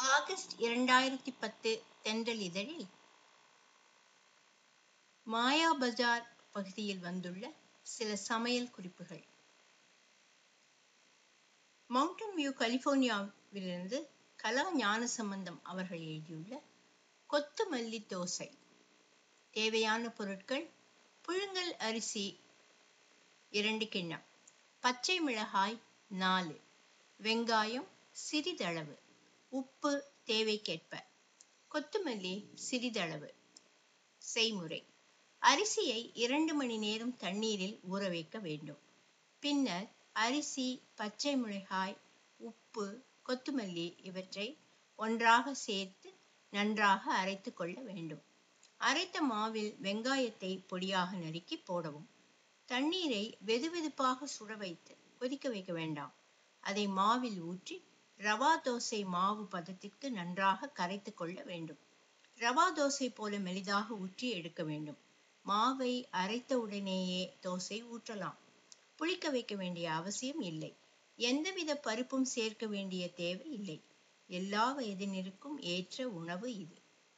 August இரண்டாயிரத்தி பத்து தென்றல் இதழில் மாயா பஜார் பகுதியில் வந்துள்ள சில சமையல் குறிப்புகள் மவுண்டன் வியூ கலிபோர்னியாவிலிருந்து கலா ஞானசம்பந்தம் அவர்கள் எழுதியுள்ள கொத்துமல்லி தோசை தேவையான பொருட்கள் புழுங்கல் அரிசி இரண்டு கிண்ணம் பச்சை மிளகாய் நாலு வெங்காயம் சிறிதளவு உப்பு தேவைக்கேற்ப கொத்தமல்லி சிறிதளவு செய்முறை அரிசியை இரண்டு மணி நேரம் தண்ணீரில் ஊற வைக்க வேண்டும் பின்னர் அரிசி பச்சை மிளகாய் உப்பு கொத்தமல்லி இவற்றை ஒன்றாக சேர்த்து நன்றாக அரைத்து கொள்ள வேண்டும் அரைத்த மாவில் வெங்காயத்தை பொடியாக நறுக்கி போடவும் தண்ணீரை வெதுவெதுப்பாக சுட வைத்து கொதிக்க வைக்க வேண்டாம் அதை மாவில் ஊற்றி ரவா தோசை மாவு பதத்திற்கு நன்றாக கரைத்து கொள்ள வேண்டும் ரவா தோசை போல மெலிதாக ஊற்றி எடுக்க வேண்டும் மாவை அரைத்த உடனேயே தோசை ஊற்றலாம் புளிக்க வைக்க வேண்டிய அவசியம் இல்லை எந்தவித பருப்பும் சேர்க்க வேண்டிய தேவை இல்லை எல்லா வயதினருக்கும் ஏற்ற உணவு இது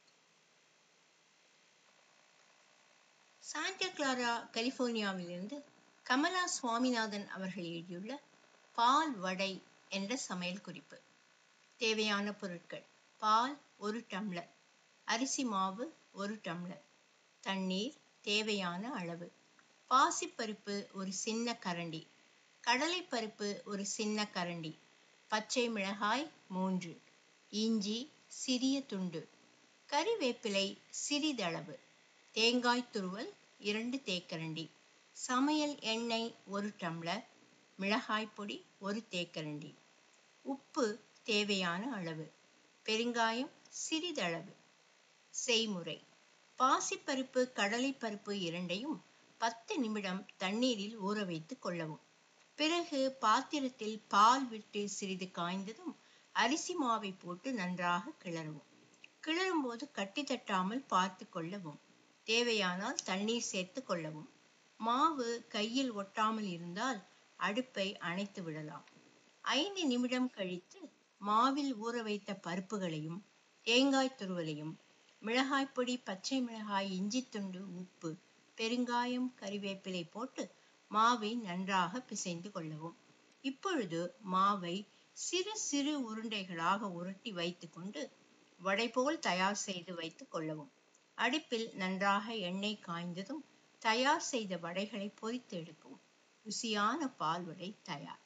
சாண்டா கிளாரா கலிபோர்னியாவிலிருந்து கமலா சுவாமிநாதன் அவர்கள் எழுதியுள்ள பால் வடை என்ற சமையல் குறிப்பு தேவையான பொருட்கள் பால் ஒரு டம்ளர் அரிசி மாவு ஒரு டம்ளர் தண்ணீர் தேவையான அளவு பாசிப்பருப்பு ஒரு சின்ன கரண்டி கடலைப்பருப்பு ஒரு சின்ன கரண்டி பச்சை மிளகாய் மூன்று இஞ்சி சிறிய துண்டு கறிவேப்பிலை சிறிதளவு தேங்காய் துருவல் இரண்டு தேக்கரண்டி சமையல் எண்ணெய் ஒரு டம்ளர் மிளகாய் பொடி ஒரு தேக்கரண்டி உப்பு தேவையான அளவு பெருங்காயம் சிறிதளவு செய்முறை பாசிப்பருப்பு கடலைப்பருப்பு இரண்டையும் பத்து நிமிடம் தண்ணீரில் ஊற வைத்து கொள்ளவும் பிறகு பாத்திரத்தில் பால் விட்டு சிறிது காய்ந்ததும் அரிசி மாவை போட்டு நன்றாக கிளறவும் கிளறும் போது கட்டி தட்டாமல் பார்த்து கொள்ளவும் தேவையானால் தண்ணீர் சேர்த்து கொள்ளவும் மாவு கையில் ஒட்டாமல் இருந்தால் அடுப்பை அணைத்து விடலாம் ஐந்து நிமிடம் கழித்து மாவில் ஊற வைத்த பருப்புகளையும் தேங்காய் துருவலையும் மிளகாய் பொடி பச்சை மிளகாய் இஞ்சி துண்டு உப்பு பெருங்காயம் கறிவேப்பிலை போட்டு மாவை நன்றாக பிசைந்து கொள்ளவும் இப்பொழுது மாவை சிறு சிறு உருண்டைகளாக உருட்டி வைத்துக்கொண்டு வடை போல் தயார் செய்து வைத்துக் கொள்ளவும் அடுப்பில் நன்றாக எண்ணெய் காய்ந்ததும் தயார் செய்த வடைகளை பொரித்து எடுக்கவும் ருசியான பால் வடை தயார்